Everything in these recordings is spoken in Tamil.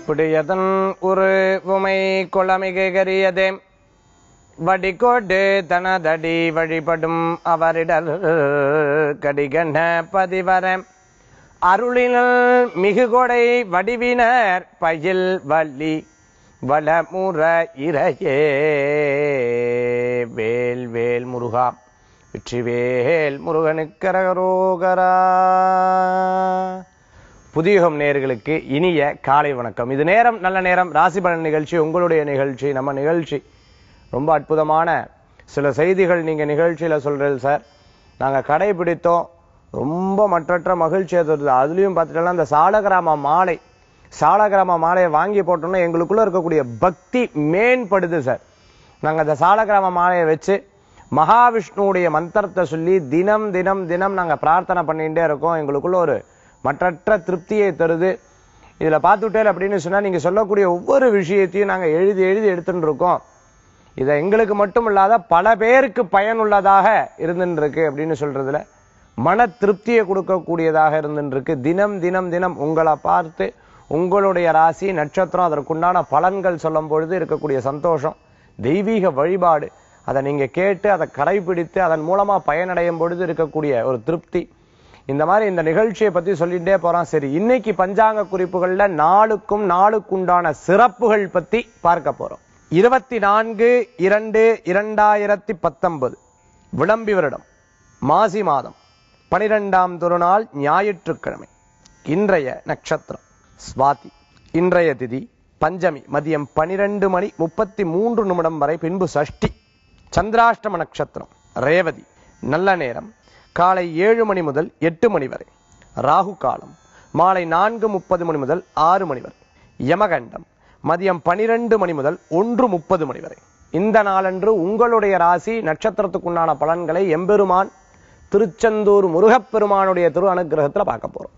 புடியதன் ஒரு உமை குளமிகரியதே வடிகோடு தனதடி வழிபடும் அவரிடல் கடிகண்ட பதிவர அருளினல் மிகுகொடை வடிவினர் பயில் வள்ளி வளமுற இறையே வேல் வேல் முருகா வெற்றிவேல் முருகனுக்கரகரோகரா புதியுகம் நேயர்களுக்கு இனிய காலை வணக்கம் இது நேரம் நல்ல நேரம் ராசி பலன் நிகழ்ச்சி உங்களுடைய நிகழ்ச்சி நம்ம நிகழ்ச்சி ரொம்ப அற்புதமான சில செய்திகள் நீங்க நிகழ்ச்சியில சொல்றது சார் நாங்க கடைபிடித்தோம் ரொம்ப மற்றற்ற மகிழ்ச்சியை தருது அதுலயும் பார்த்துட்டோம்னா இந்த சாலகிராம மாலை சாலகிராம மாலையை வாங்கி போட்டோம்னா எங்களுக்குள்ள இருக்கக்கூடிய பக்தி மேம்படுது சார் நாங்க அந்த சாலகிராம மாலையை வச்சு மகாவிஷ்ணுவுடைய மந்திரத்தை சொல்லி தினம் தினம் தினம் நாங்க பிரார்த்தனை பண்ணிட்டே இருக்கோம் எங்களுக்குள்ள ஒரு மற்றற்ற திருப்தியை தருது இதுல பார்த்துட்டேன் அப்படின்னு சொன்னா நீங்க சொல்லக்கூடிய ஒவ்வொரு விஷயத்தையும் நாங்க எழுதி எழுதி எடுத்துட்டு இருக்கோம் இதை எங்களுக்கு மட்டும் இல்லாத பல பேருக்கு பயனுள்ளதாக இருந்துட்டு இருக்கு அப்படின்னு சொல்றதுல மன திருப்தியை கொடுக்கக்கூடியதாக இருந்துட்டு இருக்கு தினம் தினம் தினம் உங்களை பார்த்து உங்களுடைய ராசி நட்சத்திரம் அதற்குண்டான பலன்கள் சொல்லும் பொழுது இருக்கக்கூடிய சந்தோஷம் தெய்வீக வழிபாடு அதை நீங்க கேட்டு அதை கடைபிடித்து அதன் மூலமா பயனடையும் பொழுது இருக்கக்கூடிய ஒரு திருப்தி இந்த மாதிரி இந்த நிகழ்ச்சியை பத்தி சொல்லிட்டே போறோம் சரி இன்னைக்கு பஞ்சாங்க குறிப்புகள்ல நாளுக்கும் நாளுக்குண்டான சிறப்புகள் பத்தி பார்க்க போறோம் இருபத்தி நான்கு இரண்டு இரண்டாயிரத்தி பத்தொன்பது விளம்பி வருடம் மாசி மாதம் பனிரெண்டாம் திருநாள் ஞாயிற்றுக்கிழமை இன்றைய நட்சத்திரம் சுவாதி இன்றைய திதி பஞ்சமி மதியம் பனிரெண்டு மணி முப்பத்தி மூன்று நிமிடம் வரை பின்பு சஷ்டி சந்திராஷ்டம நட்சத்திரம் ரேவதி நல்ல நேரம் காலை ஏழு மணி முதல் எட்டு மணி வரை ராகு காலம் மாலை நான்கு முப்பது மணி முதல் ஆறு மணி வரை யமகண்டம் மதியம் பனிரெண்டு மணி முதல் ஒன்று முப்பது மணி வரை இந்த நாளன்று உங்களுடைய ராசி நட்சத்திரத்துக்குண்டான பலன்களை எம்பெருமான் திருச்செந்தூர் முருகப்பெருமானுடைய திரு அனுகிரகத்துல பார்க்க போறோம்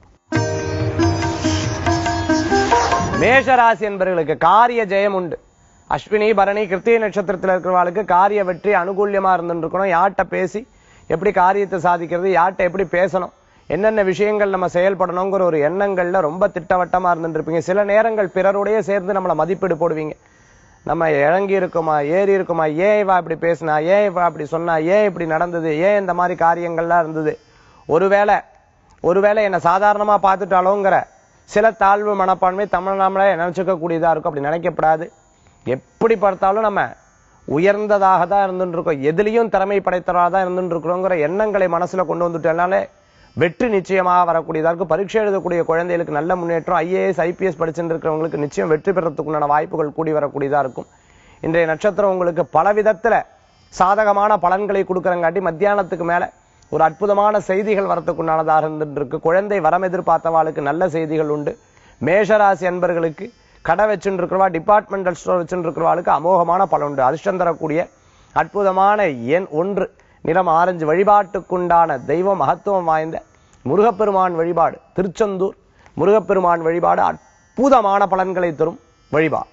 மேஷராசி என்பவர்களுக்கு காரிய ஜெயம் உண்டு அஸ்வினி பரணி கிருத்திகை நட்சத்திரத்தில் இருக்கிறவர்களுக்கு காரிய வெற்றி அனுகூல்யமா இருந்துட்டு இருக்கணும் யார்கிட்ட பேசி எப்படி காரியத்தை சாதிக்கிறது யார்கிட்ட எப்படி பேசணும் என்னென்ன விஷயங்கள் நம்ம செயல்படணுங்கிற ஒரு எண்ணங்கள்ல ரொம்ப திட்டவட்டமா இருந்துட்டு இருப்பீங்க சில நேரங்கள் பிறருடைய சேர்ந்து நம்மளை மதிப்பீடு போடுவீங்க நம்ம இறங்கி இருக்கோமா ஏறி இருக்கோமா ஏன் இவா இப்படி பேசினா ஏன் இவா இப்படி சொன்னா ஏன் இப்படி நடந்தது ஏன் இந்த மாதிரி காரியங்கள்லாம் இருந்தது ஒருவேளை ஒருவேளை என்ன சாதாரணமா பார்த்துட்டாலோங்கிற சில தாழ்வு மனப்பான்மை தமிழ் நாமளே நினைச்சுக்க கூடியதா இருக்கும் அப்படி நினைக்கப்படாது எப்படி பார்த்தாலும் நம்ம உயர்ந்ததாக தான் இருந்துட்டு இருக்கோம் எதுலயும் திறமை படைத்தவராக தான் இருந்துட்டு இருக்கிறோங்கிற எண்ணங்களை மனசுல கொண்டு வந்துட்டனாலே வெற்றி நிச்சயமாக வரக்கூடியதா இருக்கும் பரீட்சை எழுதக்கூடிய குழந்தைகளுக்கு நல்ல முன்னேற்றம் ஐஏஎஸ் ஐபிஎஸ் படிச்சுட்டு இருக்கிறவங்களுக்கு நிச்சயம் வெற்றி பெறத்துக்குண்டான வாய்ப்புகள் கூடி வரக்கூடியதா இருக்கும் இன்றைய நட்சத்திரம் உங்களுக்கு பல விதத்துல சாதகமான பலன்களை கொடுக்கறங்காட்டி மத்தியானத்துக்கு மேல ஒரு அற்புதமான செய்திகள் வரத்துக்குண்டானதாக இருந்துட்டு இருக்கு குழந்தை வரம் எதிர்பார்த்தவாளுக்கு நல்ல செய்திகள் உண்டு மேஷராசி அன்பர்களுக்கு கடை வச்சுட்டு இருக்கிறவா டிபார்ட்மெண்டல் ஸ்டோர் வச்சுட்டு இருக்கிறவாளுக்கு அமோகமான பலன் உண்டு அதிர்ஷ்டம் தரக்கூடிய அற்புதமான எண் ஒன்று நிறம் ஆரஞ்சு வழிபாட்டுக்குண்டான தெய்வம் மகத்துவம் வாய்ந்த முருகப்பெருமான் வழிபாடு திருச்செந்தூர் முருகப்பெருமான் வழிபாடு அற்புதமான பலன்களை தரும் வழிபாடு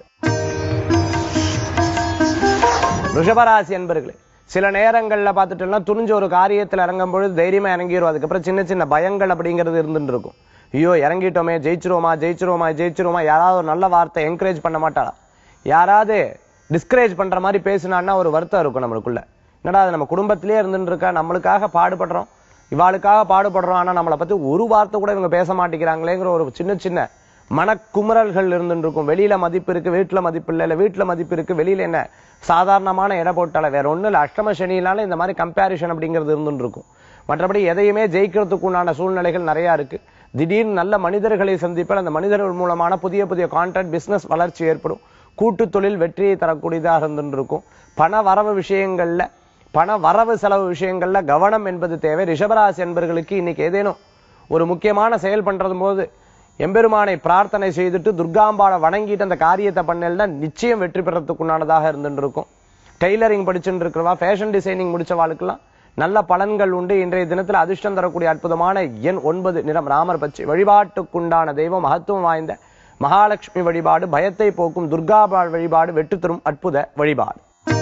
ரிஷபராசி என்பர்களே சில நேரங்கள்ல பார்த்துட்டோம்னா துணிஞ்ச ஒரு காரியத்துல இறங்கும் பொழுது தைரியமா இறங்கிடும் அதுக்கப்புறம் சின்ன சின்ன பயங்கள் அப்படிங்கிறது இருந்துட்டு இருக்கும் ஐயோ இறங்கிட்டோமே ஜெயிச்சிருவோமா ஜெயிச்சிருவோமா ஜெயிச்சிருவோமா யாராவது ஒரு நல்ல வார்த்தை என்கரேஜ் பண்ண மாட்டாளா யாராவது டிஸ்கரேஜ் பண்ற மாதிரி பேசினான்னா ஒரு வருத்தம் இருக்கும் நம்மளுக்குள்ள என்னடா அது நம்ம குடும்பத்திலே இருந்துட்டு இருக்கா நம்மளுக்காக பாடுபடுறோம் இவாளுக்காக பாடுபடுறோம் ஆனா நம்மளை பத்தி ஒரு வார்த்தை கூட இவங்க பேச மாட்டேங்கிறாங்களேங்கிற ஒரு சின்ன சின்ன மனக்குமுறல்கள் இருந்துட்டு இருக்கும் வெளியில மதிப்பு இருக்கு வீட்டுல மதிப்பு இல்ல இல்ல வீட்டுல மதிப்பு இருக்கு வெளியில என்ன சாதாரணமான இட போட்டால வேற ஒண்ணும் இல்ல அஷ்டம சனியினால இந்த மாதிரி கம்பேரிஷன் அப்படிங்கிறது இருந்துட்டு இருக்கும் மற்றபடி எதையுமே ஜெயிக்கிறதுக்கு உண்டான சூழ்நிலைகள் நிறைய இருக்கு திடீர்னு நல்ல மனிதர்களை சந்திப்பால் அந்த மனிதர்கள் மூலமான புதிய புதிய கான்ட்ராக்ட் பிசினஸ் வளர்ச்சி ஏற்படும் கூட்டு தொழில் வெற்றியை தரக்கூடியதாக இருந்துட்டு இருக்கும் பண வரவு விஷயங்கள்ல பண வரவு செலவு விஷயங்கள்ல கவனம் என்பது தேவை ரிஷபராசி என்பர்களுக்கு இன்னைக்கு ஏதேனும் ஒரு முக்கியமான செயல் பண்றது போது எம்பெருமானை பிரார்த்தனை செய்துட்டு துர்காம்பாளை வணங்கிட்டு அந்த காரியத்தை பண்ணலன்னா நிச்சயம் வெற்றி பெறத்துக்குண்டானதாக இருந்துட்டு இருக்கும் டெய்லரிங் படிச்சுட்டு இருக்கிறவா ஃபேஷன் டிசைனிங் முடிச்சவாளுக்கெல்லாம் நல்ல பலன்கள் உண்டு இன்றைய தினத்தில் அதிர்ஷ்டம் தரக்கூடிய அற்புதமான எண் ஒன்பது நிறம் ராமர் பச்சை வழிபாட்டுக்குண்டான தெய்வம் மகத்துவம் வாய்ந்த மகாலட்சுமி வழிபாடு பயத்தை போக்கும் துர்காபாள் வழிபாடு வெற்றி தரும் அற்புத வழிபாடு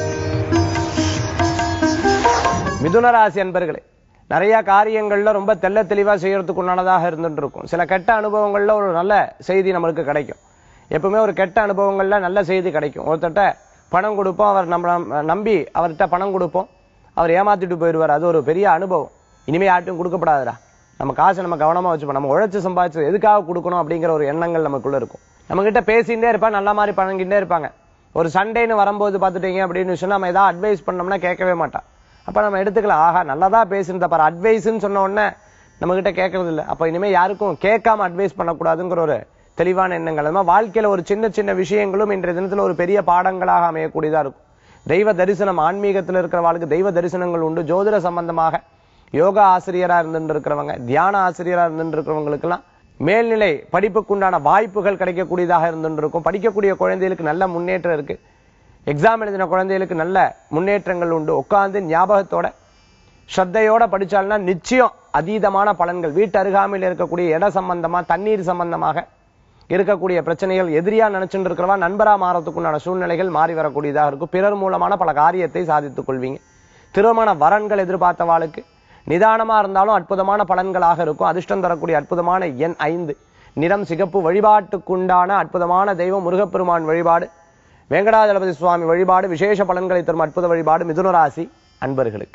மிதுனராசி அன்பர்களே நிறைய காரியங்கள்ல ரொம்ப தெள்ள தெளிவா செய்யறதுக்கு உண்டானதாக இருந்துட்டு இருக்கும் சில கெட்ட அனுபவங்கள்ல ஒரு நல்ல செய்தி நம்மளுக்கு கிடைக்கும் எப்பவுமே ஒரு கெட்ட அனுபவங்கள்ல நல்ல செய்தி கிடைக்கும் ஒருத்தட்ட பணம் கொடுப்போம் அவர் நம்ம நம்பி அவர்கிட்ட பணம் கொடுப்போம் அவர் ஏமாத்திட்டு போயிடுவார் அது ஒரு பெரிய அனுபவம் இனிமே யார்ட்டும் கொடுக்கப்படாதுடா நம்ம காசை நம்ம கவனமா வச்சுப்போம் நம்ம உழைச்சு சம்பாதிச்சு எதுக்காக கொடுக்கணும் அப்படிங்கிற ஒரு எண்ணங்கள் நமக்குள்ள இருக்கும் நம்ம கிட்ட பேசிட்டே இருப்பா நல்ல மாதிரி பழங்கிட்டே இருப்பாங்க ஒரு சண்டேன்னு வரும்போது பார்த்துட்டீங்க அப்படின்னு சொன்னா நம்ம ஏதாவது அட்வைஸ் பண்ணோம்னா கேட்கவே மாட்டான் அப்ப நம்ம எடுத்துக்கலாம் ஆஹா நல்லதா பேசுறத பாரு அட்வைஸ்ன்னு சொன்ன உடனே நம்ம கிட்ட கேட்கறது இல்ல அப்ப இனிமே யாருக்கும் கேட்காம அட்வைஸ் பண்ணக்கூடாதுங்கிற ஒரு தெளிவான எண்ணங்கள் அது மாதிரி வாழ்க்கையில ஒரு சின்ன சின்ன விஷயங்களும் இன்றைய தினத்துல ஒரு பெரிய பாடங்களாக அமையக்கூடியதா இருக்கும் தெய்வ தரிசனம் ஆன்மீகத்துல இருக்கிறவங்களுக்கு தெய்வ தரிசனங்கள் உண்டு ஜோதிட சம்பந்தமாக யோகா ஆசிரியரா இருந்துட்டு இருக்கிறவங்க தியான ஆசிரியரா இருந்துட்டு இருக்கிறவங்களுக்கெல்லாம் மேல்நிலை படிப்புக்குண்டான வாய்ப்புகள் கிடைக்கக்கூடியதாக இருந்துட்டு இருக்கும் படிக்கக்கூடிய குழந்தைகளுக்கு நல்ல முன்னேற்றம் இருக்கு எக்ஸாம் எழுதின குழந்தைகளுக்கு நல்ல முன்னேற்றங்கள் உண்டு உட்கார்ந்து ஞாபகத்தோட ஸ்ரத்தையோட படிச்சால்னா நிச்சயம் அதீதமான பலன்கள் வீட்டு அருகாமையில் இருக்கக்கூடிய இட சம்பந்தமா தண்ணீர் சம்பந்தமாக இருக்கக்கூடிய பிரச்சனைகள் எதிரியா நினைச்சுட்டு இருக்கிறவா நண்பரா மாறத்துக்குண்டான சூழ்நிலைகள் மாறி வரக்கூடியதாக இருக்கும் பிறர் மூலமான பல காரியத்தை சாதித்துக் கொள்வீங்க திருமண வரன்கள் எதிர்பார்த்தவாளுக்கு நிதானமா இருந்தாலும் அற்புதமான பலன்களாக இருக்கும் அதிர்ஷ்டம் தரக்கூடிய அற்புதமான எண் ஐந்து நிறம் சிகப்பு வழிபாட்டுக்குண்டான அற்புதமான தெய்வம் முருகப்பெருமான் வழிபாடு வெங்கடாஜலபதி சுவாமி வழிபாடு விசேஷ பலன்களை தரும் அற்புத வழிபாடு மிதுன ராசி அன்பர்களுக்கு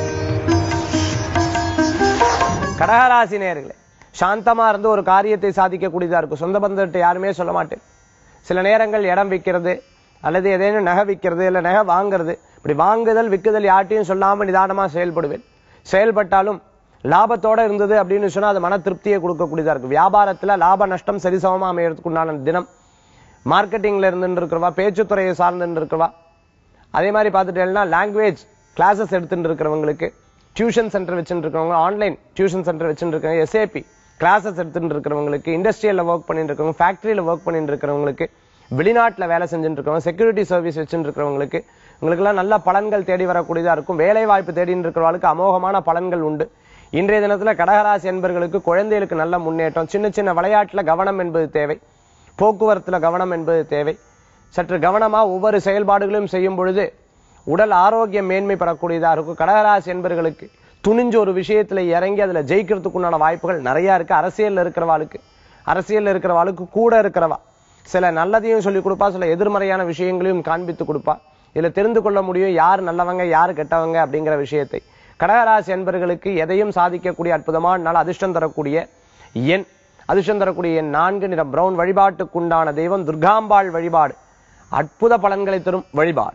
கடகராசி நேர்களே சாந்தமா இருந்து ஒரு காரியத்தை சாதிக்கக்கூடியதா இருக்கும் சொந்த பந்தத்தை யாருமே சொல்ல மாட்டேன் சில நேரங்கள் இடம் விற்கிறது அல்லது ஏதேனும் நகை விற்கிறது இல்ல நகை வாங்குறது இப்படி வாங்குதல் விற்குதல் யார்ட்டையும் சொல்லாம நிதானமா செயல்படுவேன் செயல்பட்டாலும் லாபத்தோட இருந்தது அப்படின்னு சொன்னா அது மன திருப்தியை கொடுக்கக்கூடியதா இருக்கும் வியாபாரத்துல லாப நஷ்டம் சரிசமமா அமையறதுக்கு உண்டான தினம் மார்க்கெட்டிங்ல இருந்துட்டு இருக்கிறவா பேச்சுத்துறையை சார்ந்துட்டு இருக்கிறவா அதே மாதிரி பார்த்துட்டேன்னா லாங்குவேஜ் கிளாஸஸ் எடுத்துட்டு இருக்கிறவங்களுக்கு டியூஷன் சென்டர் வச்சுட்டு இருக்கிறவங்க ஆன்லைன் டியூஷன் சென்டர் வச்சுட்டு இருக்கிறவங்க எஸ்ஏபி கிளாஸஸ் எடுத்துட்டு இருக்கிறவங்களுக்கு இண்டஸ்ட்ரியல்ல ஒர்க் பண்ணிட்டு இருக்கிறவங்க ஃபேக்டரியில ஒர்க் பண்ணிட்டு இருக்கிறவங்களுக்கு வெளிநாட்டுல வேலை செஞ்சுட்டு இருக்கிறவங்க செக்யூரிட்டி சர்வீஸ் வச்சுட்டு இருக்கிறவங்களுக்கு உங்களுக்கெல்லாம் நல்ல பலன்கள் தேடி வரக்கூடியதா இருக்கும் வேலை வாய்ப்பு தேடிட்டு இருக்கிறவங்களுக்கு அமோகமான பலன்கள் உண்டு இன்றைய தினத்துல கடகராசி என்பர்களுக்கு குழந்தைகளுக்கு நல்ல முன்னேற்றம் சின்ன சின்ன விளையாட்டுல கவனம் என்பது தேவை போக்குவரத்துல கவனம் என்பது தேவை சற்று கவனமா ஒவ்வொரு செயல்பாடுகளையும் செய்யும் பொழுது உடல் ஆரோக்கியம் மேன்மை பெறக்கூடியதா இருக்கும் கடகராசி என்பர்களுக்கு துணிஞ்சு ஒரு விஷயத்துல இறங்கி அதுல ஜெயிக்கிறதுக்குண்டான வாய்ப்புகள் நிறைய இருக்கு அரசியல்ல இருக்கிறவாளுக்கு அரசியல்ல இருக்கிறவாளுக்கு கூட இருக்கிறவா சில நல்லதையும் சொல்லி கொடுப்பா சில எதிர்மறையான விஷயங்களையும் காண்பித்து கொடுப்பா இதுல தெரிந்து கொள்ள முடியும் யார் நல்லவங்க யார் கெட்டவங்க அப்படிங்கிற விஷயத்தை கடகராசி என்பர்களுக்கு எதையும் சாதிக்கக்கூடிய அற்புதமான நாள் அதிர்ஷ்டம் தரக்கூடிய எண் அதிர்ஷ்டம் தரக்கூடிய எண் நான்கு நிறம் பிரவுன் வழிபாட்டுக்குண்டான தெய்வம் துர்காம்பாள் வழிபாடு அற்புத பலன்களை தரும் வழிபாடு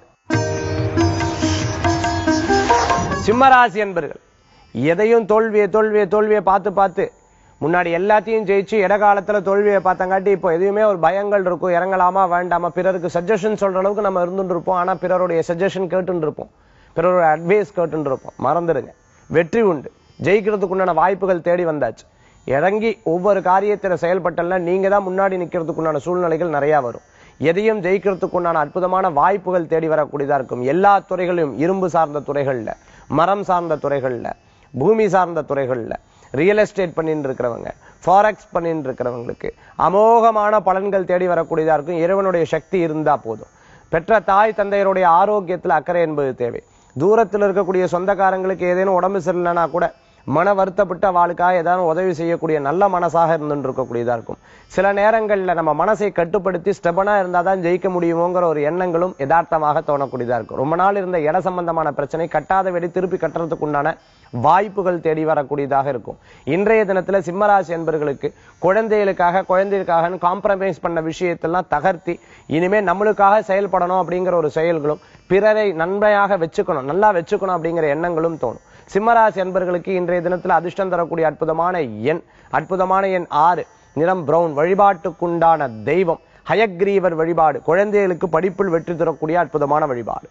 சிம்மராசி என்பர்கள் எதையும் தோல்வியை தோல்வியை தோல்வியை பார்த்து பார்த்து முன்னாடி எல்லாத்தையும் ஜெயிச்சு இடகாலத்துல தோல்வியை பார்த்தங்காட்டி இப்போ எதுவுமே ஒரு பயங்கள் இருக்கும் இறங்கலாமா வேண்டாமா பிறருக்கு சஜஷன் சொல்ற அளவுக்கு நம்ம இருந்துட்டு இருப்போம் ஆனா பிறருடைய சஜஷன் கேட்டுட்டு இருப்போம் பிறருடைய அட்வைஸ் கேட்டுட்டு இருப்போம் மறந்துடுங்க வெற்றி உண்டு ஜெயிக்கிறதுக்கு உண்டான வாய்ப்புகள் தேடி வந்தாச்சு இறங்கி ஒவ்வொரு காரியத்துல செயல்பட்டல நீங்க தான் முன்னாடி நிக்கிறதுக்கு உண்டான சூழ்நிலைகள் நிறைய வரும் எதையும் ஜெயிக்கிறதுக்கு உண்டான அற்புதமான வாய்ப்புகள் தேடி வரக்கூடியதா இருக்கும் எல்லா துறைகளிலும் இரும்பு சார்ந்த துறைகள்ல மரம் சார்ந்த துறைகள்ல பூமி சார்ந்த துறைகள்ல ரியல் எஸ்டேட் பண்ணிட்டு இருக்கிறவங்க ஃபாரெக்ஸ் பண்ணிட்டு இருக்கிறவங்களுக்கு அமோகமான பலன்கள் தேடி வரக்கூடியதா இருக்கும் இறைவனுடைய சக்தி இருந்தா போதும் பெற்ற தாய் தந்தையருடைய ஆரோக்கியத்துல அக்கறை என்பது தேவை தூரத்தில் இருக்கக்கூடிய சொந்தக்காரங்களுக்கு ஏதேனும் உடம்பு சரியில்லைனா கூட மன வருத்தப்பட்ட வாழ்க்காக ஏதாவது உதவி செய்யக்கூடிய நல்ல மனசாக இருந்துட்டு இருக்கக்கூடியதா இருக்கும் சில நேரங்கள்ல நம்ம மனசை கட்டுப்படுத்தி ஸ்டெபனா இருந்தாதான் ஜெயிக்க முடியுமோங்கிற ஒரு எண்ணங்களும் யதார்த்தமாக தோணக்கூடியதா இருக்கும் ரொம்ப நாள் இருந்த இட சம்பந்தமான பிரச்சனை கட்டாத வெடி திருப்பி கட்டுறதுக்கு உண்டான வாய்ப்புகள் தேடி வரக்கூடியதாக இருக்கும் இன்றைய தினத்துல சிம்மராசி என்பர்களுக்கு குழந்தைகளுக்காக குழந்தைகளுக்காக காம்ப்ரமைஸ் பண்ண விஷயத்தெல்லாம் தகர்த்தி இனிமே நம்மளுக்காக செயல்படணும் அப்படிங்கிற ஒரு செயல்களும் பிறரை நன்மையாக வச்சுக்கணும் நல்லா வச்சுக்கணும் அப்படிங்கிற எண்ணங்களும் தோணும் சிம்மராசி என்பர்களுக்கு இன்றைய தினத்துல அதிர்ஷ்டம் தரக்கூடிய அற்புதமான எண் அற்புதமான எண் ஆறு நிறம் பிரவுன் வழிபாட்டுக்குண்டான தெய்வம் ஹயக்ரீவர் வழிபாடு குழந்தைகளுக்கு படிப்பில் வெற்றி தரக்கூடிய அற்புதமான வழிபாடு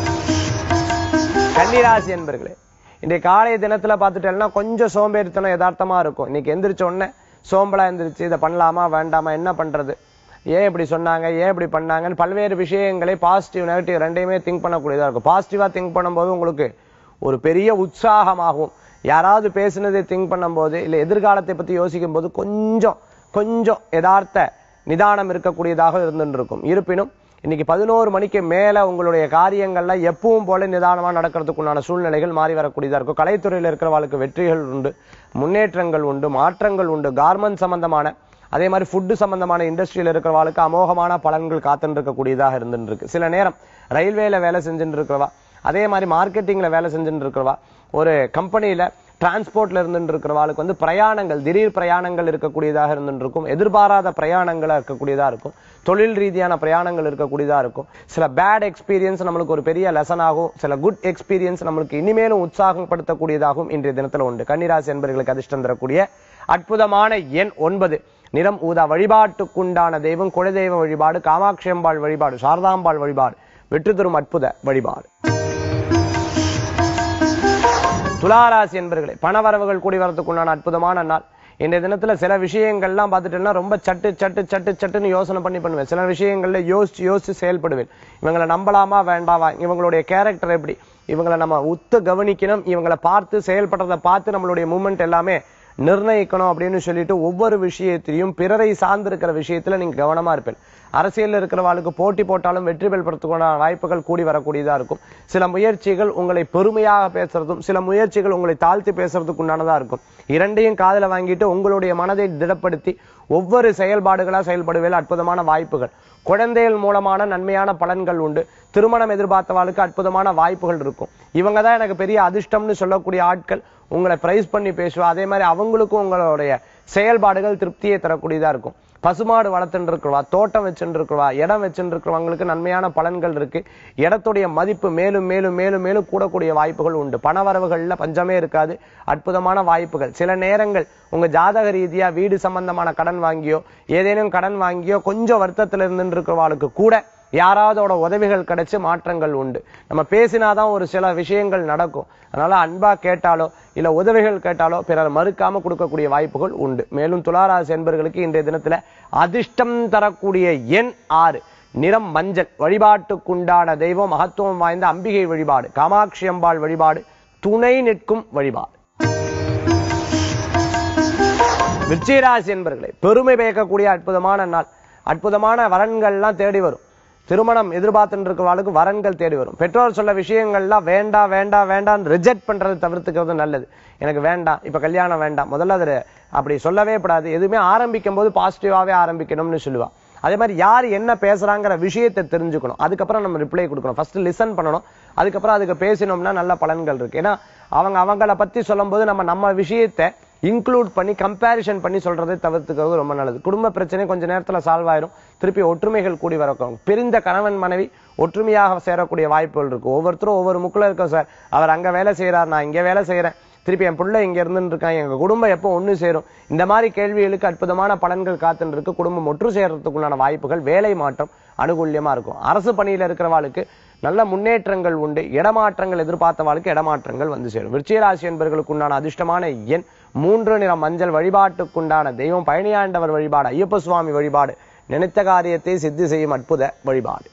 கன்னிராசி என்பர்களே இன்றைய காலை தினத்துல பார்த்துட்டேன்னா கொஞ்சம் சோம்பேறித்தனம் யதார்த்தமா இருக்கும் இன்னைக்கு எந்திரிச்ச உடனே சோம்பலா எந்திரிச்சு இதை பண்ணலாமா வேண்டாமா என்ன பண்றது ஏன் இப்படி சொன்னாங்க ஏன் இப்படி பண்ணாங்கன்னு பல்வேறு விஷயங்களை பாசிட்டிவ் நெகட்டிவ் ரெண்டையுமே திங்க் பண்ணக்கூடியதா இருக்கும் பாசிட்டிவா திங்க் பண்ணும்போது உங்களுக்கு ஒரு பெரிய உற்சாகமாகும் யாராவது பேசுனதை திங்க் பண்ணும்போது இல்ல எதிர்காலத்தை பத்தி யோசிக்கும் போது கொஞ்சம் கொஞ்சம் யதார்த்த நிதானம் இருக்கக்கூடியதாக இருந்துட்டு இருக்கும் இருப்பினும் இன்னைக்கு பதினோரு மணிக்கு மேல உங்களுடைய காரியங்கள்ல எப்பவும் போல நிதானமா நடக்கிறதுக்குண்டான சூழ்நிலைகள் மாறி வரக்கூடியதா இருக்கும் கலைத்துறையில இருக்கிறவங்களுக்கு வெற்றிகள் உண்டு முன்னேற்றங்கள் உண்டு மாற்றங்கள் உண்டு கார்மெண்ட் சம்பந்தமான அதே மாதிரி ஃபுட்டு சம்பந்தமான இண்டஸ்ட்ரியில் இருக்கிறவாளுக்கு அமோகமான பலன்கள் காத்துட்டு இருக்கக்கூடியதாக இருந்துட்டு இருக்கு சில நேரம் ரயில்வேல வேலை செஞ்சுட்டு இருக்கிறவா அதே மாதிரி மார்க்கெட்டிங்ல வேலை செஞ்சுட்டு இருக்கிறவா ஒரு கம்பெனியில டிரான்ஸ்போர்ட்ல இருந்துட்டு இருக்கிறவாளுக்கு வந்து பிரயாணங்கள் திடீர் பிரயாணங்கள் இருக்கக்கூடியதாக இருந்துட்டு இருக்கும் எதிர்பாராத பிரயாணங்களா இருக்கக்கூடியதா இருக்கும் தொழில் ரீதியான பிரயாணங்கள் இருக்கக்கூடியதா இருக்கும் சில பேட் எக்ஸ்பீரியன்ஸ் நம்மளுக்கு ஒரு பெரிய லெசன் ஆகும் சில குட் எக்ஸ்பீரியன்ஸ் நம்மளுக்கு இனிமேலும் உற்சாகப்படுத்தக்கூடியதாகவும் இன்றைய தினத்துல உண்டு கன்னிராசி என்பவர்களுக்கு அதிர்ஷ்டம் தரக்கூடிய அற்புதமான எண் ஒன்பது நிறம் ஊதா வழிபாட்டுக்குண்டான தெய்வம் குலதெய்வ வழிபாடு காமாட்சி அம்பாள் வழிபாடு சாரதாம்பாள் வழிபாடு வெற்றி தரும் அற்புத வழிபாடு துளாராசி என்பர்களே பணவரவுகள் கூடி வரதுக்குண்டான அற்புதமான நாள் இன்றைய தினத்துல சில விஷயங்கள்லாம் பார்த்துட்டேன்னா ரொம்ப சட்டு சட்டு சட்டு சட்டுன்னு யோசனை பண்ணி பண்ணுவேன் சில விஷயங்கள்ல யோசிச்சு யோசிச்சு செயல்படுவேன் இவங்களை நம்பலாமா வேண்டாவா இவங்களுடைய கேரக்டர் எப்படி இவங்களை நம்ம உத்து கவனிக்கணும் இவங்களை பார்த்து செயல்படுறதை பார்த்து நம்மளுடைய மூமெண்ட் எல்லாமே நிர்ணயிக்கணும் அப்படின்னு சொல்லிட்டு ஒவ்வொரு விஷயத்திலையும் பிறரை சார்ந்திருக்கிற விஷயத்துல நீங்க கவனமா இருப்பேன் அரசியல்ல இருக்கிறவாளுக்கு போட்டி போட்டாலும் வெற்றி பெறுவதற்கான வாய்ப்புகள் கூடி வரக்கூடியதா இருக்கும் சில முயற்சிகள் உங்களை பெருமையாக பேசுறதும் சில முயற்சிகள் உங்களை தாழ்த்தி பேசுறதுக்கு உண்டானதா இருக்கும் இரண்டையும் காதுல வாங்கிட்டு உங்களுடைய மனதை திடப்படுத்தி ஒவ்வொரு செயல்பாடுகளா செயல்படுவேல் அற்புதமான வாய்ப்புகள் குழந்தைகள் மூலமான நன்மையான பலன்கள் உண்டு திருமணம் எதிர்பார்த்தவாளுக்கு அற்புதமான வாய்ப்புகள் இருக்கும் இவங்க தான் எனக்கு பெரிய அதிர்ஷ்டம்னு சொல்லக்கூடிய ஆட்கள் உங்களை பிரைஸ் பண்ணி பேசுவா அதே மாதிரி அவங்களுக்கும் உங்களுடைய செயல்பாடுகள் திருப்தியை தரக்கூடியதா இருக்கும் பசுமாடு வளர்த்துட்டு இருக்கிறவா தோட்டம் வச்சுட்டு இருக்கிறவா இடம் வச்சுட்டு இருக்கிறவங்களுக்கு நன்மையான பலன்கள் இருக்கு இடத்துடைய மதிப்பு மேலும் மேலும் மேலும் மேலும் கூடக்கூடிய வாய்ப்புகள் உண்டு பணவரவுகள்ல பஞ்சமே இருக்காது அற்புதமான வாய்ப்புகள் சில நேரங்கள் உங்க ஜாதக ரீதியா வீடு சம்பந்தமான கடன் வாங்கியோ ஏதேனும் கடன் வாங்கியோ கொஞ்சம் வருத்தத்துல இருந்து இருக்கிறவாளுக்கு கூட யாராவதோட உதவிகள் கிடைச்சு மாற்றங்கள் உண்டு நம்ம பேசினாதான் ஒரு சில விஷயங்கள் நடக்கும் அதனால அன்பா கேட்டாலோ இல்ல உதவிகள் கேட்டாலோ பிறர் மறுக்காம கொடுக்கக்கூடிய வாய்ப்புகள் உண்டு மேலும் துளாராசி என்பர்களுக்கு இன்றைய தினத்துல அதிர்ஷ்டம் தரக்கூடிய எண் ஆறு நிறம் மஞ்சள் வழிபாட்டுக்குண்டான தெய்வம் மகத்துவம் வாய்ந்த அம்பிகை வழிபாடு காமாட்சி அம்பாள் வழிபாடு துணை நிற்கும் வழிபாடு விருச்சிகராசி என்பர்களே பெருமை பயக்கக்கூடிய அற்புதமான நாள் அற்புதமான வரன்கள்லாம் தேடி வரும் திருமணம் எதிர்பார்த்துட்டு இருக்கிறவர்களுக்கு வரன்கள் தேடி வரும் பெற்றோர் சொல்ல விஷயங்கள்லாம் வேண்டாம் வேண்டாம் வேண்டாம் ரிஜெக்ட் பண்றது தவிர்த்துக்கிறது நல்லது எனக்கு வேண்டாம் இப்ப கல்யாணம் வேண்டாம் முதல்ல அது அப்படி சொல்லவே கூடாது எதுவுமே ஆரம்பிக்கும் போது பாசிட்டிவாவே ஆரம்பிக்கணும்னு சொல்லுவா அதே மாதிரி யார் என்ன பேசுறாங்கிற விஷயத்தை தெரிஞ்சுக்கணும் அதுக்கப்புறம் நம்ம ரிப்ளை கொடுக்கணும் ஃபர்ஸ்ட் லிசன் பண்ணணும் அதுக்கப்புறம் அதுக்கு பேசினோம்னா நல்ல பலன்கள் இருக்கு ஏன்னா அவங்க அவங்கள பத்தி சொல்லும்போது நம்ம நம்ம விஷயத்தை இன்க்ளூட் பண்ணி கம்பேரிஷன் பண்ணி சொல்றதை தவிர்த்துக்கிறது ரொம்ப நல்லது குடும்ப பிரச்சனை கொஞ்ச நேரத்துல சால்வ் ஆயிரும் திருப்பி ஒற்றுமைகள் கூடி வரக்கும் பிரிந்த கணவன் மனைவி ஒற்றுமையாக சேரக்கூடிய வாய்ப்புகள் இருக்கு ஒவ்வொருத்தரும் ஒவ்வொரு முக்குல இருக்கோம் சார் அவர் அங்க வேலை செய்யறார் நான் இங்க வேலை செய்யறேன் திருப்பி என் பிள்ளை இங்க இருந்துட்டு இருக்கான் எங்க குடும்பம் எப்போ ஒண்ணு சேரும் இந்த மாதிரி கேள்விகளுக்கு அற்புதமான பலன்கள் காத்துட்டு இருக்கு குடும்பம் ஒற்று சேர்றதுக்குள்ளான வாய்ப்புகள் வேலை மாற்றம் அனுகூல்யமா இருக்கும் அரசு பணியில இருக்கிறவாளுக்கு நல்ல முன்னேற்றங்கள் உண்டு இடமாற்றங்கள் எதிர்பார்த்தவாளுக்கு இடமாற்றங்கள் வந்து சேரும் விருச்சிகராசி என்பவர்களுக்கு உண்டான அதிர்ஷ்டமான எண் மூன்று நிற மஞ்சள் வழிபாட்டுக்குண்டான தெய்வம் பழனியாண்டவர் வழிபாடு ஐயப்ப சுவாமி வழிபாடு நினைத்த காரியத்தை சித்தி செய்யும் அற்புத வழிபாடு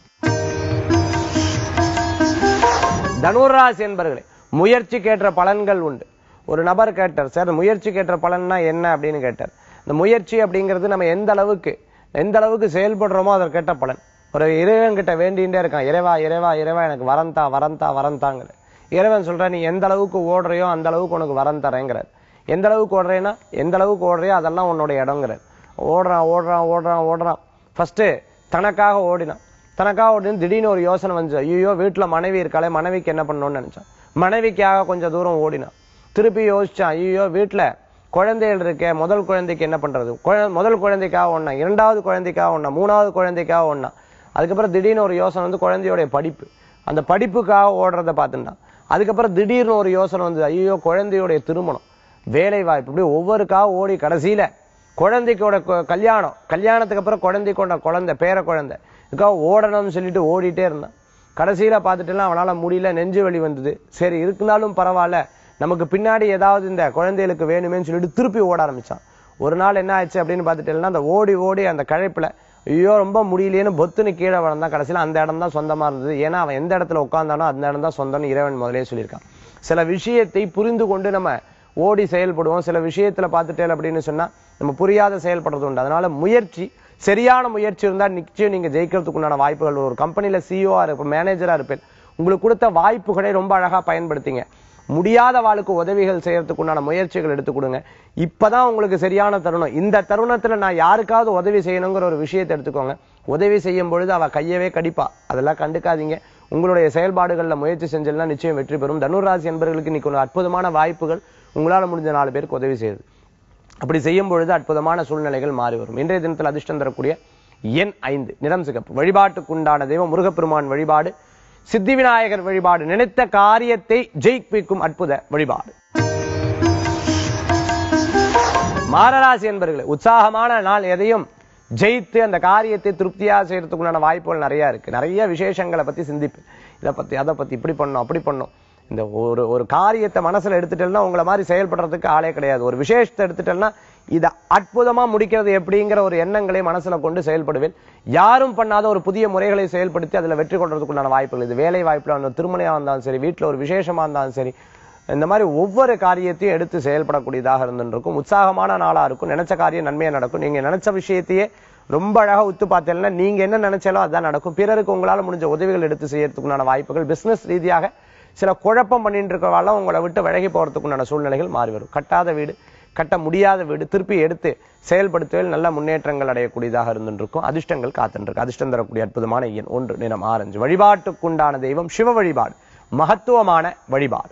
தனுராசி என்பர்களே முயற்சிக்கேற்ற பலன்கள் உண்டு ஒரு நபர் கேட்டார் சார் முயற்சிக்கேற்ற பலன்னா என்ன அப்படின்னு கேட்டார் இந்த முயற்சி அப்படிங்கிறது நம்ம எந்த அளவுக்கு எந்த அளவுக்கு செயல்படுறோமோ அதற்கேற்ற பலன் ஒரு இறைவன் கிட்ட வேண்டிகிட்டே இருக்கான் இறைவா இறைவா இறைவா எனக்கு வரந்தா வரந்தா வரந்தாங்கிற இறைவன் சொல்ற நீ எந்த அளவுக்கு ஓடுறியோ அந்த அளவுக்கு உனக்கு வரம் தரேங்கிறார் எந்த அளவுக்கு ஓடுறேன்னா எந்த அளவுக்கு ஓடுறியோ அதெல்லாம் உன்னோட இடங்கிறார் ஓடுறான் ஓடுறான் ஓடுறான் ஓடுறான் ஃபர்ஸ்ட் தனக்காக ஓடினான் தனக்காக ஓடினு திடீர்னு ஒரு யோசனை வந்துச்சு ஐயோ வீட்டுல மனைவி இருக்காளே மனைவிக்கு என்ன பண்ணணும்னு நினைச்சான் மனைவிக்காக கொஞ்சம் தூரம் ஓடினான் திருப்பி யோசிச்சான் ஐயோ வீட்டுல குழந்தைகள் இருக்கே முதல் குழந்தைக்கு என்ன பண்றது குழ- முதல் குழந்தைக்காக ஒண்ணா இரண்டாவது குழந்தைக்காக ஒண்ணா மூணாவது குழந்தைக்காக ஒண்ணா அதுக்கப்புறம் திடீர்னு ஒரு யோசனை வந்து குழந்தையோடைய படிப்பு அந்த படிப்புக்காக ஓடுறத பார்த்துட்டான் அதுக்கப்புறம் திடீர்னு ஒரு யோசனை வந்து ஐயோ குழந்தையோடைய திருமணம் வேலை வாய்ப்பு இப்படி ஒவ்வொருக்காக ஓடி கடைசியில குழந்தைக்கோட கு- கல்யாணம் கல்யாணத்துக்கு அப்புறம் குழந்தைக்கோட குழந்தை பேர குழந்தை இதுக்காக ஓடணும்னு சொல்லிட்டு ஓடிட்டே இருந்தான் கடைசியில பார்த்துட்டுலாம் அவனால முடியல நெஞ்சு வலி வந்தது சரி இருந்தாலும் பரவாயில்ல நமக்கு பின்னாடி ஏதாவது இந்த குழந்தைகளுக்கு வேணுமேன்னு சொல்லிட்டு திருப்பி ஓட ஆரம்பிச்சான் ஒரு நாள் என்ன ஆச்சு அப்படின்னு பார்த்துட்டேன்னா அந்த ஓடி ஓடி அந்த கழைப்புல ஐயோ ரொம்ப முடியலையேன்னு பொத்துன்னு கீழே வளர்ந்தான் கடைசியில அந்த இடம் தான் சொந்தமா இருந்தது ஏன்னா அவன் எந்த இடத்துல உட்கார்ந்தானோ அந்த இடம் தான் சொந்தம்னு இறைவன் முதலே சொல்லியிருக்கான் சில விஷயத்தை புரிந்து கொண்டு நம்ம ஓடி செயல்படுவோம் சில விஷயத்துல பார்த்துட்டேன் அப்படின்னு சொன்னா நம்ம புரியாத செயல்படுறது உண்டு அதனால முயற்சி சரியான முயற்சி இருந்தா நிச்சயம் நீங்க ஜெயிக்கிறதுக்குண்டான வாய்ப்புகள் வரும். ஒரு கம்பெனில சிஇஓ இருப்பேன் மேனேஜரா இருப்பேன் உங்களுக்கு கொடுத்த வாய்ப்புகளை ரொம்ப அழகா பயன்படுத்திங்க முடியாத வாழ்க்கை உதவிகள் செய்யறதுக்கு உண்டான முயற்சிகள் எடுத்து கொடுங்க இப்பதான் உங்களுக்கு சரியான தருணம் இந்த தருணத்துல நான் யாருக்காவது உதவி செய்யணுங்கிற ஒரு விஷயத்தை எடுத்துக்கோங்க உதவி செய்யும் பொழுது அவ கையவே கடிப்பா அதெல்லாம் கண்டுக்காதீங்க உங்களுடைய செயல்பாடுகள்ல முயற்சி செஞ்செல்னா நிச்சயம் வெற்றி பெறும் தனுராசி என்பவர்களுக்கு இன்னைக்கு ஒரு அற்புதமான வாய்ப்புகள் உங்களால முடிஞ்ச நாலு பேருக்கு உதவி செய்யுது அப்படி செய்யும் பொழுது அற்புதமான சூழ்நிலைகள் மாறி வரும் இன்றைய தினத்தில் அதிர்ஷ்டம் தரக்கூடிய எண் ஐந்து நிறம் சிகப்பு வழிபாட்டுக்குண்டான தெய்வம் முருகப்பெருமான் வழிபாடு சித்தி விநாயகர் வழிபாடு நினைத்த காரியத்தை ஜெயிப்பிக்கும் அற்புத வழிபாடு மாரராசி என்பர்களே உற்சாகமான நாள் எதையும் ஜெயித்து அந்த காரியத்தை திருப்தியா செய்யறதுக்கு உண்டான வாய்ப்புகள் நிறைய இருக்கு நிறைய விசேஷங்களை பத்தி சிந்திப்பு இதை பத்தி அதை பத்தி இப்படி பண்ணணும் அப்படி பண்ணணும் இந்த ஒரு ஒரு காரியத்தை மனசுல எடுத்துட்டேன்னா உங்களை மாதிரி செயல்படுறதுக்கு ஆளே கிடையாது ஒரு விசேஷத்தை எடுத்துட்டேன்னா இதை அற்புதமா முடிக்கிறது எப்படிங்கிற ஒரு எண்ணங்களை மனசுல கொண்டு செயல்படுவேன் யாரும் பண்ணாத ஒரு புதிய முறைகளை செயல்படுத்தி அதுல வெற்றி கொள்றதுக்கு உண்டான வாய்ப்புகள் இது வேலை வாய்ப்புல இருந்தாலும் திருமணையா இருந்தாலும் சரி வீட்டுல ஒரு விசேஷமா இருந்தாலும் சரி இந்த மாதிரி ஒவ்வொரு காரியத்தையும் எடுத்து செயல்படக்கூடியதாக இருந்துருக்கும் உற்சாகமான நாளா இருக்கும் நினைச்ச காரியம் நன்மையா நடக்கும் நீங்க நினைச்ச விஷயத்தையே ரொம்ப அழகா உத்து பார்த்தீங்கன்னா நீங்க என்ன நினைச்சாலும் அதான் நடக்கும் பிறருக்கு உங்களால முடிஞ்ச உதவிகள் எடுத்து செய்யறதுக்குண்டான வாய்ப்புகள் பிசினஸ் ரீதியாக சில குழப்பம் பண்ணிட்டு இருக்கவாலாம் உங்களை விட்டு விலகி போறதுக்குண்டான சூழ்நிலைகள் மாறி வரும் கட்டாத வீடு கட்ட முடியாத வீடு திருப்பி எடுத்து செயல்படுத்துவதில் நல்ல முன்னேற்றங்கள் அடையக்கூடியதாக இருந்துருக்கும் அதிர்ஷ்டங்கள் காத்துருக்கு அதிர்ஷ்டம் தரக்கூடிய அற்புதமான எண் ஒன்று நிறம் ஆரஞ்சு வழிபாட்டுக்குண்டான தெய்வம் சிவ வழிபாடு மகத்துவமான வழிபாடு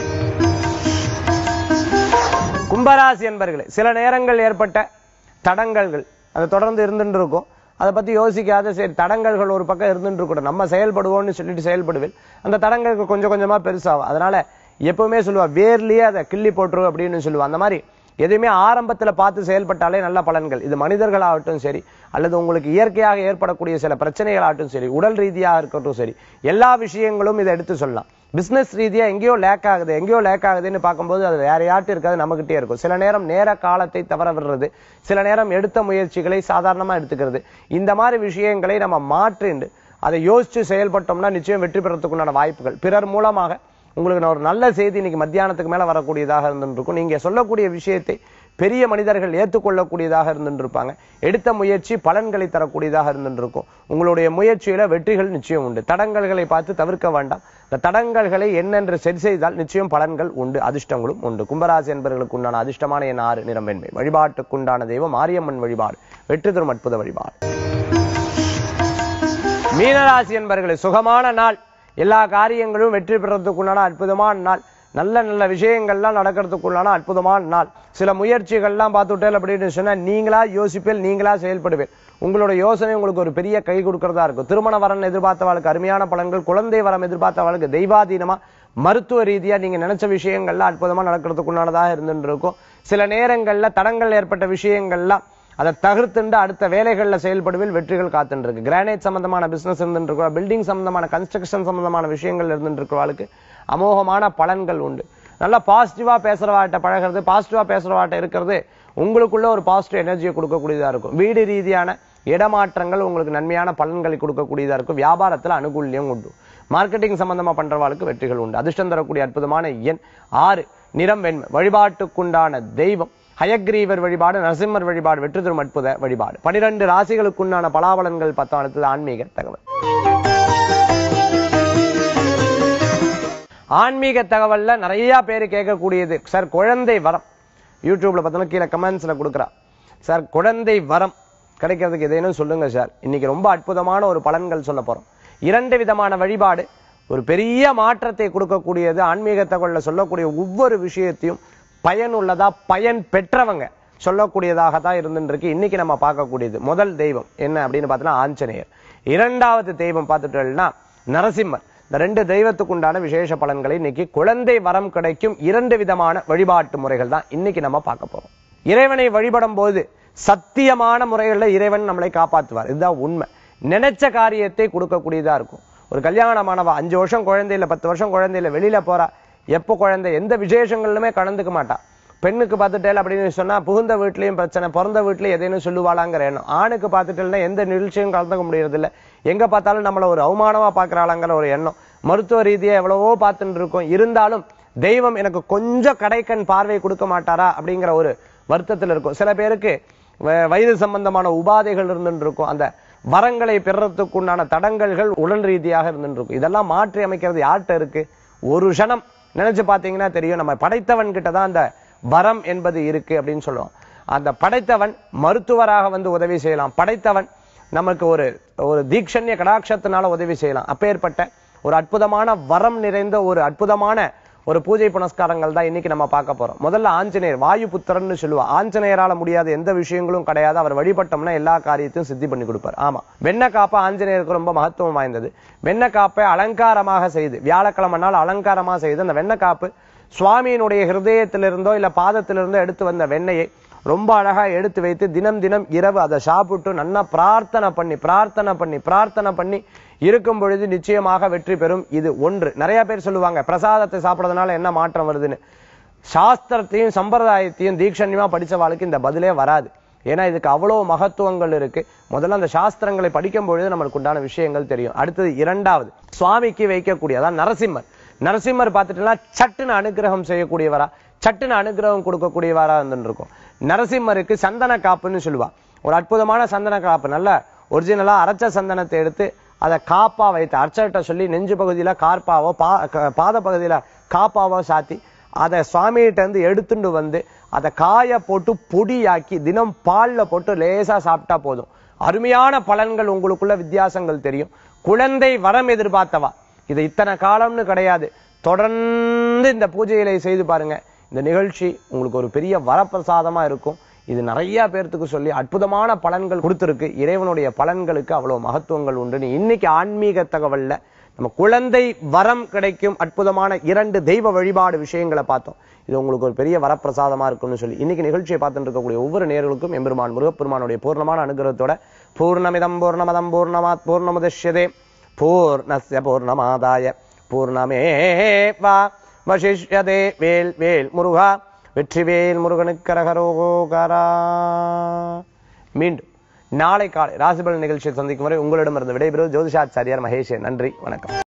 கும்பராசி என்பர்களே சில நேரங்கள் ஏற்பட்ட தடங்கல்கள் அது தொடர்ந்து இருந்துட்டு இருக்கும் அதை பத்தி யோசிக்காத சரி தடங்கல்கள் ஒரு பக்கம் இருந்துட்டு இருக்கட்டும் நம்ம செயல்படுவோம்னு சொல்லிட்டு செயல்படுவேன் அந்த தடங்கல்கள் கொஞ்சம் கொஞ்சமா பெருசாகும் அதனால எப்பவுமே சொல்லுவா வேர்லயே அதை கிள்ளி போட்டுரு அப்படின்னு சொல்லுவா அந்த மாதிரி எதுவுமே ஆரம்பத்துல பார்த்து செயல்பட்டாலே நல்ல பலன்கள் இது மனிதர்களாகட்டும் சரி அல்லது உங்களுக்கு இயற்கையாக ஏற்படக்கூடிய சில பிரச்சனைகளாகட்டும் சரி உடல் ரீதியாக இருக்கட்டும் சரி எல்லா விஷயங்களும் இதை எடுத்து சொல்லலாம் பிசினஸ் ரீதியா எங்கேயோ லேக் ஆகுது எங்கேயோ லேக் ஆகுதுன்னு பார்க்கும்போது அது வேற யார்ட்டும் இருக்காது நம்மகிட்டே இருக்கும் சில நேரம் நேர காலத்தை தவற விடுறது சில நேரம் எடுத்த முயற்சிகளை சாதாரணமா எடுத்துக்கிறது இந்த மாதிரி விஷயங்களை நம்ம மாற்றிண்டு அதை யோசிச்சு செயல்பட்டோம்னா நிச்சயம் வெற்றி பெறத்துக்குண்டான வாய்ப்புகள் பிறர் மூலமாக உங்களுக்கு நான் ஒரு நல்ல செய்தி இன்னைக்கு மத்தியானத்துக்கு மேல வரக்கூடியதாக இருந்துருக்கும் நீங்க சொல்லக்கூடிய விஷயத்தை பெரிய மனிதர்கள் ஏற்றுக்கொள்ளக்கூடியதாக இருந்துருப்பாங்க எடுத்த முயற்சி பலன்களை தரக்கூடியதாக இருந்துருக்கும் உங்களுடைய முயற்சியில வெற்றிகள் நிச்சயம் உண்டு தடங்கல்களை பார்த்து தவிர்க்க வேண்டாம் இந்த தடங்கல்களை என்னென்று சரி செய்தால் நிச்சயம் பலன்கள் உண்டு அதிர்ஷ்டங்களும் உண்டு கும்பராசி என்பவர்களுக்கு உண்டான அதிர்ஷ்டமான என் ஆறு நிறம் வெண்மை வழிபாட்டுக்குண்டான தெய்வம் மாரியம்மன் வழிபாடு வெற்றி தரும் அற்புத வழிபாடு மீனராசி என்பவர்களே சுகமான நாள் எல்லா காரியங்களும் வெற்றி பெறத்துக்குள்ளான அற்புதமான நாள் நல்ல நல்ல விஷயங்கள்லாம் நடக்கிறதுக்குள்ளான அற்புதமான நாள் சில முயற்சிகள்லாம் பார்த்துட்டேன் அப்படின்னு சொன்னா நீங்களா யோசிப்பேல் நீங்களா செயல்படுவேன் உங்களோட யோசனை உங்களுக்கு ஒரு பெரிய கை கொடுக்கறதா இருக்கும் திருமண வரன் எதிர்பார்த்தவளுக்கு அருமையான பலன்கள் குழந்தை வரம் எதிர்பார்த்தவளுக்கு தெய்வாதீனமா மருத்துவ ரீதியா நீங்க நினைச்ச விஷயங்கள்லாம் அற்புதமா நடக்கிறதுக்குள்ளானதாக இருந்துட்டு இருக்கும் சில நேரங்கள்ல தடங்கள் ஏற்பட்ட விஷயங்கள்லாம் அதை தவிர்த்துண்டு அடுத்த வேலைகள்ல செயல்படுவில் வெற்றிகள் காத்துட்டு இருக்கு கிரானைட் சம்பந்தமான பிசினஸ் இருந்துட்டு இருக்கா பில்டிங் சம்பந்தமான கன்ஸ்ட்ரக்ஷன் சம்பந்தமான விஷயங்கள் இருந்துட்டு இருக்கிறவாளுக்கு அமோகமான பலன்கள் உண்டு நல்லா பாசிட்டிவா பேசுறவாட்ட பழகிறது பாசிட்டிவா பேசுறவாட்ட இருக்கிறது உங்களுக்குள்ள ஒரு பாசிட்டிவ் எனர்ஜியை கொடுக்கக்கூடியதா இருக்கும் வீடு ரீதியான இடமாற்றங்கள் உங்களுக்கு நன்மையான பலன்களை கொடுக்கக்கூடியதா இருக்கும் வியாபாரத்துல அனுகூல்யம் உண்டு மார்க்கெட்டிங் சம்பந்தமா பண்றவாளுக்கு வெற்றிகள் உண்டு அதிர்ஷ்டம் தரக்கூடிய அற்புதமான எண் ஆறு நிறம் வெண்மை வழிபாட்டுக்குண்டான தெய்வம் ஹயக்ரீவர் வழிபாடு நரசிம்மர் வழிபாடு வெற்றி தரும் அற்புத வழிபாடு பனிரெண்டு ராசிகளுக்குண்டான பலாபலன்கள் பத்தாம் அடுத்தது ஆன்மீக தகவல் ஆன்மீக தகவல்ல நிறைய பேர் கேட்கக்கூடியது சார் குழந்தை வரம் யூடியூப்ல பார்த்தோம்னா கீழே கமெண்ட்ஸ்ல கொடுக்குறா சார் குழந்தை வரம் கிடைக்கிறதுக்கு எதேனும் சொல்லுங்க சார் இன்னைக்கு ரொம்ப அற்புதமான ஒரு பலன்கள் சொல்ல போறோம் இரண்டு விதமான வழிபாடு ஒரு பெரிய மாற்றத்தை கொடுக்கக்கூடியது ஆன்மீக தகவல்ல சொல்லக்கூடிய ஒவ்வொரு விஷயத்தையும் பயனுள்ளதா பயன் பெற்றவங்க சொல்லக்கூடியதாக தான் இருந்துருக்கு இன்னைக்கு நம்ம பார்க்கக்கூடியது முதல் தெய்வம் என்ன அப்படின்னு பார்த்தோம்னா ஆஞ்சநேயர் இரண்டாவது தெய்வம் பார்த்துட்டோம்னா நரசிம்மர் இந்த ரெண்டு தெய்வத்துக்கு உண்டான விசேஷ பலன்களை இன்னைக்கு குழந்தை வரம் கிடைக்கும் இரண்டு விதமான வழிபாட்டு முறைகள் தான் இன்னைக்கு நம்ம பார்க்க போறோம் இறைவனை வழிபடும் போது சத்தியமான முறைகளில் இறைவன் நம்மளை காப்பாற்றுவார் இதுதான் உண்மை நினைச்ச காரியத்தை கொடுக்கக்கூடியதா இருக்கும் ஒரு கல்யாணமானவா அஞ்சு வருஷம் குழந்தை இல்ல பத்து வருஷம் குழந்தை இல்ல வெளியில போறா எப்போ குழந்தை எந்த விசேஷங்களிலுமே கலந்துக்க மாட்டா பெண்ணுக்கு பார்த்துட்டேல் அப்படின்னு சொன்னா புகுந்த வீட்லயும் பிரச்சனை பிறந்த வீட்லயும் எதையும் சொல்லுவாளாங்கிற எண்ணம் ஆணுக்கு பார்த்துட்டேல்னா எந்த நிகழ்ச்சியும் கலந்துக்க முடியறது இல்ல எங்க பார்த்தாலும் நம்மள ஒரு அவமானமா பாக்குறாளாங்கிற ஒரு எண்ணம் மருத்துவ ரீதியா எவ்வளவோ பார்த்துட்டு இருக்கோம் இருந்தாலும் தெய்வம் எனக்கு கொஞ்சம் கடைக்கண் பார்வை கொடுக்க மாட்டாரா அப்படிங்கிற ஒரு வருத்தத்தில் இருக்கும் சில பேருக்கு வ- வயது சம்பந்தமான உபாதைகள் இருந்துட்டு இருக்கும் அந்த வரங்களை பெறத்துக்குண்டான தடங்கல்கள் உடல் ரீதியாக இருந்துட்டு இருக்கும் இதெல்லாம் மாற்றி அமைக்கிறது யார்கிட்ட இருக்கு ஒரு க்ஷணம் நினைச்சு பார்த்தீங்கன்னா தெரியும் நம்ம படைத்தவன் கிட்ட தான் அந்த வரம் என்பது இருக்கு அப்படின்னு சொல்லுவோம் அந்த படைத்தவன் மருத்துவராக வந்து உதவி செய்யலாம் படைத்தவன் நமக்கு ஒரு ஒரு தீக்ஷண்ய கடாட்சத்தினால உதவி செய்யலாம் அப்பேற்பட்ட ஒரு அற்புதமான வரம் நிறைந்த ஒரு அற்புதமான ஒரு பூஜை புனஸ்காரங்கள் தான் இன்னைக்கு நம்ம பார்க்க போறோம் முதல்ல ஆஞ்சநேயர் வாயு புத்திரன்னு சொல்லுவா ஆஞ்சநேயரால முடியாத எந்த விஷயங்களும் கிடையாது அவர் வழிபட்டோம்னா எல்லா காரியத்தையும் சித்தி பண்ணி கொடுப்பார் ஆமா வெண்ணெய் காப்பா ஆஞ்சநேயருக்கு ரொம்ப மகத்துவம் வாய்ந்தது வெண்ணெய் காப்பை அலங்காரமாக செய்து வியாழக்கிழமை நாள் அலங்காரமாக செய்து அந்த வெண்ணெய் காப்பு சுவாமியினுடைய ஹிருதயத்திலிருந்தோ இல்ல பாதத்திலிருந்தோ எடுத்து வந்த வெண்ணெயை ரொம்ப அழகா எடுத்து வைத்து தினம் தினம் இரவு அதை சாப்பிட்டு நல்லா பிரார்த்தனை பண்ணி பிரார்த்தனை பண்ணி பிரார்த்தனை பண்ணி இருக்கும் பொழுது நிச்சயமாக வெற்றி பெறும் இது ஒன்று நிறைய பேர் சொல்லுவாங்க பிரசாதத்தை சாப்பிடுறதுனால என்ன மாற்றம் வருதுன்னு சாஸ்திரத்தையும் சம்பிரதாயத்தையும் தீட்சண்யமா படிச்சவாளுக்கு இந்த பதிலே வராது ஏன்னா இதுக்கு அவ்வளவு மகத்துவங்கள் இருக்கு முதல்ல அந்த சாஸ்திரங்களை படிக்கும் பொழுது நம்மளுக்கு உண்டான விஷயங்கள் தெரியும் அடுத்தது இரண்டாவது சுவாமிக்கு வைக்கக்கூடிய அதான் நரசிம்மர் நரசிம்மர் பார்த்துட்டீங்கன்னா சட்டுன்னு அனுகிரகம் செய்யக்கூடியவரா சட்டுன்னு அனுகிரகம் கொடுக்கக்கூடியவரா இருந்துட்டு இருக்கும் நரசிம்மருக்கு சந்தன காப்புன்னு சொல்லுவா ஒரு அற்புதமான சந்தன காப்பு நல்ல ஒரிஜினலா அரைச்ச சந்தனத்தை எடுத்து அதை காப்பா வைத்து அர்ச்சர்கிட்ட சொல்லி நெஞ்சு பகுதியில கார்பாவோ பா க- பாத பகுதியில காப்பாவோ சாத்தி அதை சுவாமிகிட்ட இருந்து எடுத்துட்டு வந்து அதை காய போட்டு பொடியாக்கி தினம் பால்ல போட்டு லேசா சாப்பிட்டா போதும் அருமையான பலன்கள் உங்களுக்குள்ள வித்தியாசங்கள் தெரியும் குழந்தை வரம் எதிர்பார்த்தவா இது இத்தனை காலம்னு கிடையாது தொடர்ந்து இந்த பூஜைகளை செய்து பாருங்க இந்த நிகழ்ச்சி உங்களுக்கு ஒரு பெரிய வரப்பிரசாதமா இருக்கும் இது நிறைய பேர்த்துக்கு சொல்லி அற்புதமான பலன்கள் கொடுத்திருக்கு இறைவனுடைய பலன்களுக்கு அவ்வளவு மகத்துவங்கள் உண்டு இன்னைக்கு ஆன்மீக தகவல்ல நம்ம குழந்தை வரம் கிடைக்கும் அற்புதமான இரண்டு தெய்வ வழிபாடு விஷயங்களை பார்த்தோம் இது உங்களுக்கு ஒரு பெரிய வரப்பிரசாதமா இருக்கும்னு சொல்லி இன்னைக்கு நிகழ்ச்சியை பார்த்துட்டு இருக்கக்கூடிய ஒவ்வொரு நேர்களுக்கும் எம்பெருமான் முருகப்பெருமானுடைய பூர்ணமான அனுகிரகத்தோட பூர்ணமிதம் பூர்ணமதம் பூர்ணமாத் பூர்ணமுதஷ்யதே பூர்ணஸ்ய பூர்ணமாதாய பூர்ணமேவா வசிஷ்யதே வேல் வேல் முருகா வெற்றிவேல் முருகனுக்கரகரோகரா மீண்டும் நாளை காலை ராசிபலன் நிகழ்ச்சியை சந்திக்கும் வரை உங்களிடமிருந்து விடைபெறுவது ஜோதிஷாச்சாரியார் மகேஷ் நன்றி வணக்கம்